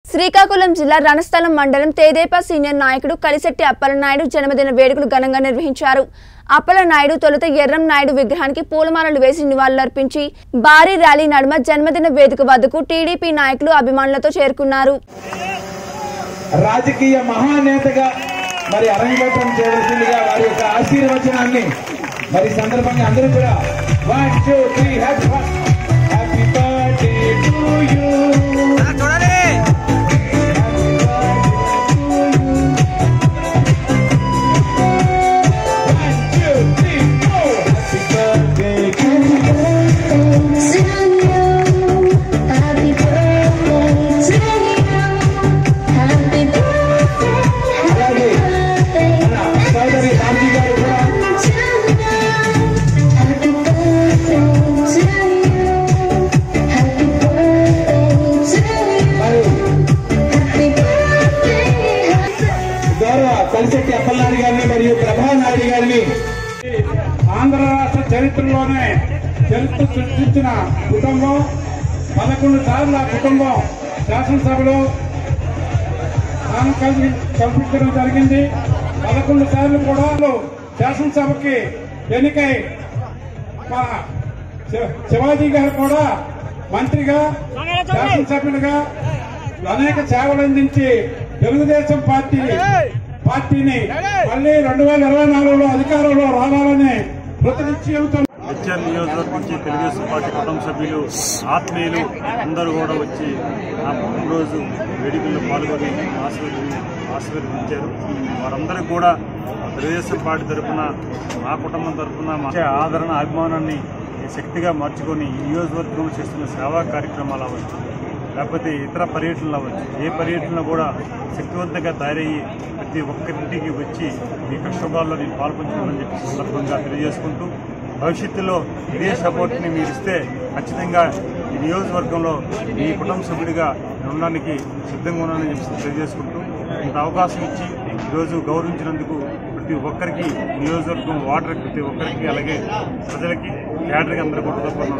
శ్రీకాకుళం జిల్లా రణస్థలం మండలం తేదేపా సీనియర్ నాయకుడు కలిశెట్టి అప్పలనాయుడు జన్మదిన వేడుకలు ఘనంగా నిర్వహించారు అప్పలనాయుడు తొలుత ఎర్రం నాయుడు విగ్రహానికి పూలమాలలు వేసి నివాళులర్పించి భారీ ర్యాలీ నడుమ జన్మదిన వేదిక వద్దకు టీడీపీ నాయకులు అభిమానులతో చేరుకున్నారు రాజకీయ మహానేతగా మరి అరంగేట్రం చేయవలసిందిగా వారి యొక్క ఆశీర్వచనాన్ని మరి ఈ సందర్భంగా అందరూ కూడా one two three happy happy birthday to you Happy birthday to you. Happy birthday, happy birthday సోదరి రామ్జీ గారు కూడా to you. Happy birthday to you. Happy birthday to you. మరి Happy birthday, happy గౌరవ కలిశెట్టి అప్పలనాయుడు గారిని మరియు ప్రభానాయుడు గారిని ఆంధ్ర రాష్ట్ర చరిత్రలోనే చరిత్ర సృష్టించిన కుటుంబం పదకొండు సార్లు ఆ కుటుంబం శాసనసభలో స్థానం కల్పి కల్పించడం జరిగింది పదకొండు సార్లు కూడా శాసనసభకి ఎన్నికై మన శివ- శివాజీ గారు కూడా మంత్రిగా శాసనసభ్యులుగా అనేక సేవలు అందించి తెలుగుదేశం పార్టీ పార్టీని మళ్ళీ రెండు వేల ఇరవై నాలుగులో అధికారంలో రావాలని కృతనిశ్చయంతో హెచ్ఆర్ నియోజకవర్గం నుంచి తెలుగుదేశం పార్టీ కుటుంబ సభ్యులు ఆత్మీయులు అందరూ కూడా వచ్చి నా పుట్టినరోజు వేడుకల్లో పాల్గొని ఆశీర్వది ఆశీర్వదించారు వారందరికీ కూడా తెలుగుదేశం పార్టీ తరఫున మా కుటుంబం తరఫున మా ఆదరణ అభిమానాన్ని శక్తిగా మార్చుకొని ఈ నియోజకవర్గంలో చేస్తున్న సేవా కార్యక్రమాలు అవ్వచ్చు లేకపోతే ఇతర పర్యటనలు అవ్వచ్చు ఏ పర్యటనలో కూడా శక్తివంతంగా తయారయ్యి ప్రతి ఒక్కరింటికి వచ్చి మీ కష్టకాల్లో నేను పాల్పంచుకోవాలని చెప్పి సందర్భంగా తెలియజేసుకుంటూ భవిష్యత్తులో ఇదే సపోర్ట్ని మీరు ఇస్తే ఖచ్చితంగా ఈ నియోజకవర్గంలో మీ కుటుంబ సభ్యుడిగా నేను ఉండడానికి సిద్ధంగా ఉన్నానని చెప్పి తెలియజేసుకుంటూ ఇంత అవకాశం ఇచ్చి ఈరోజు గౌరవించినందుకు ప్రతి ఒక్కరికి నియోజకవర్గం వాటర్ ప్రతి ఒక్కరికి అలాగే ప్రజలకి క్యాడర్కి అందరూ కూడా